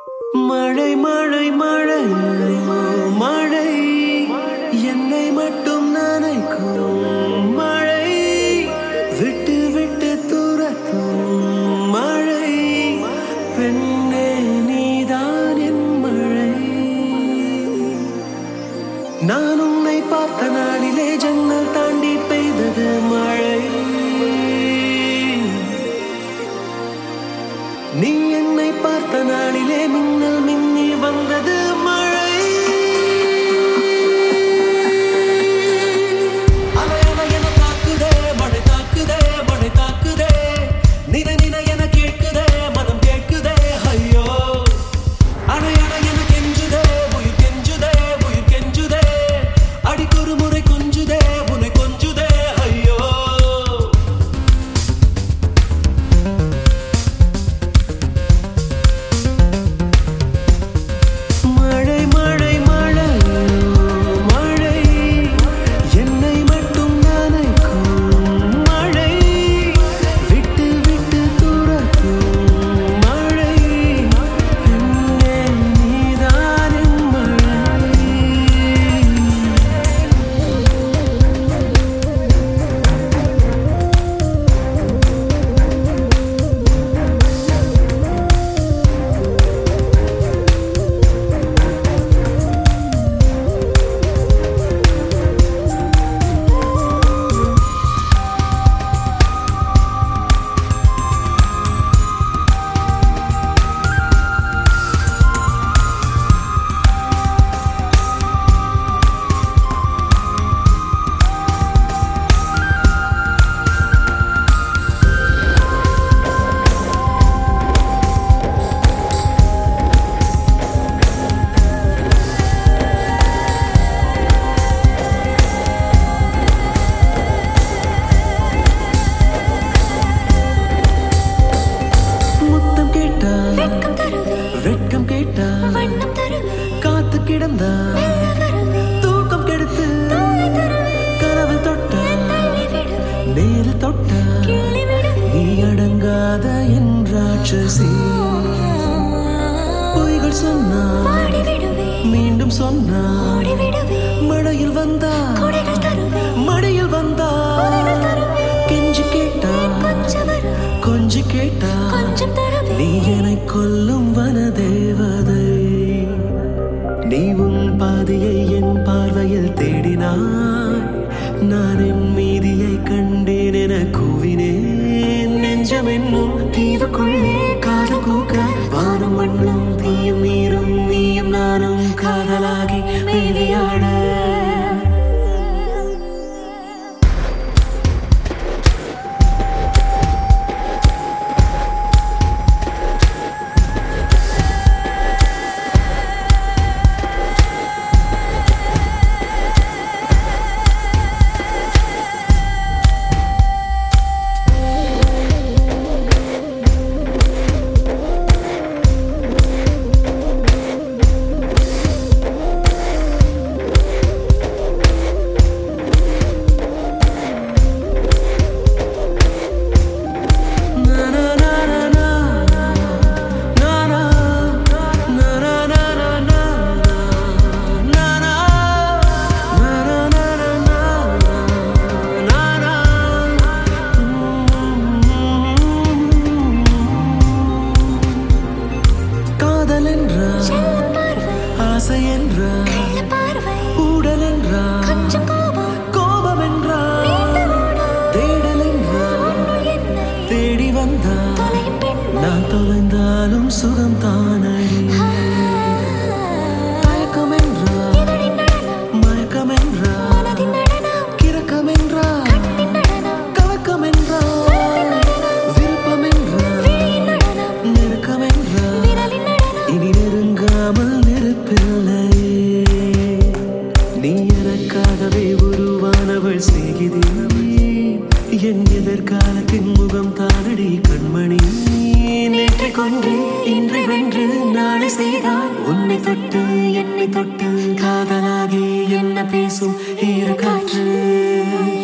மழை மழை மழை மழை என்னை மட்டும் நனைக்கும் மழை விட்டு விட்டு துரத்தும் மழை பெண்ணே நீதான் என் மழை நான் உன்னை பார்த்த நாளிலே ஜன்னல் தாண்டி பெய்தது மழை நீ என்னை பார்த்த நாளிலே மின்னல் மின்னி வந்தது மழை அலை அலை என தாக்குதே மழை தாக்குதே மழை தாக்குதே நினை நினை என கேட்குதே மனம் கேட்குதே ஐயோ அணை அணை என கெஞ்சுதே உயிர் கெஞ்சுதே உயிர் கெஞ்சுதே அடிக்கொரு முறை கொஞ்சுதே உன்னை கொஞ்சுதே ஐயோ மழை மழை மழை மழை என்னை மட்டும் நனைக்கும் மழை விட்டு விட்டு துரத்தும் மழை பெண்ணே நீதான் என் மழை முத்தம் கேட்டா வெட்கம் தருவே வெட்கம் கேட்டா வண்ணம் தருவே காத்து கிடந்தா மெல்ல வருவே தூக்கம் கெடுத்து தூளை தருவே கனவு தொட்டா தள்ளி விடுவே நேரில் தொட்டா கிள்ளி விடுவே நீ அடங்காத என் ராட்சசி பொய்கள் சொன்னா பாடி விடுவே மீண்டும் சொன்னா ஓடி விடுவே மழையில் வந்தா கொடைகள் தருவே மழையில் வந்தா உதவிகள் தருவே கெஞ்சி கேட்டா கொஞ்சம் வருவே கொஞ்சி கேட்டா கொஞ்சம் தருவே நீ என்னை கொல்லும் வனதேவதை நீ உன் பாதையை என் பார்வையில் தேடினாய் நான் என் மீதியை கண்டேன் என கூவினேன் நெஞ்சம் என்னும் தீவுக்குள்ளே காதல் கூக்க வானம் மண்ணும் தீயும் நீரும் நீயும் நானும் காதலாகி மேலியாட காதல் என்றால் செல்ல பார்வை ஆசை என்றால் கள்ள பார்வை ஊடல் என்றால் கொஞ்சம் கோபம் கோபம் என்றால் நீண்ட ஓடு தேடல் என்றால் உன்னுள் என்னை தேடி வந்தால் தொலையும் பெண்மை நான் தொலைந்தாலும் சுகம் தானடி தயக்கம் என்றால் இதழின் நடனம் மயக்கம் என்றால் மனதின் நடனம் கிறக்கம் என்றால் கண்ணின் நடனம் கலக்கம் என்றால் விருப்பம் என்றால் விழியின் நடனம் நெருக்கம் என்றால் விரலின் நடனம் இனி நெருங்காமல் நெருப்பில்லை நீ எனக்காகவே உருவானவள் சிநேகிதி என் எதிர்காலத்தின் முகம் தானடி கண்மணி நேற்றை கொன்று இன்றை வென்று நாளை செய்தால் உன்னை தொட்டு என்னை தொட்டு காதலாகி என்ன பேசும் ஈர காற்று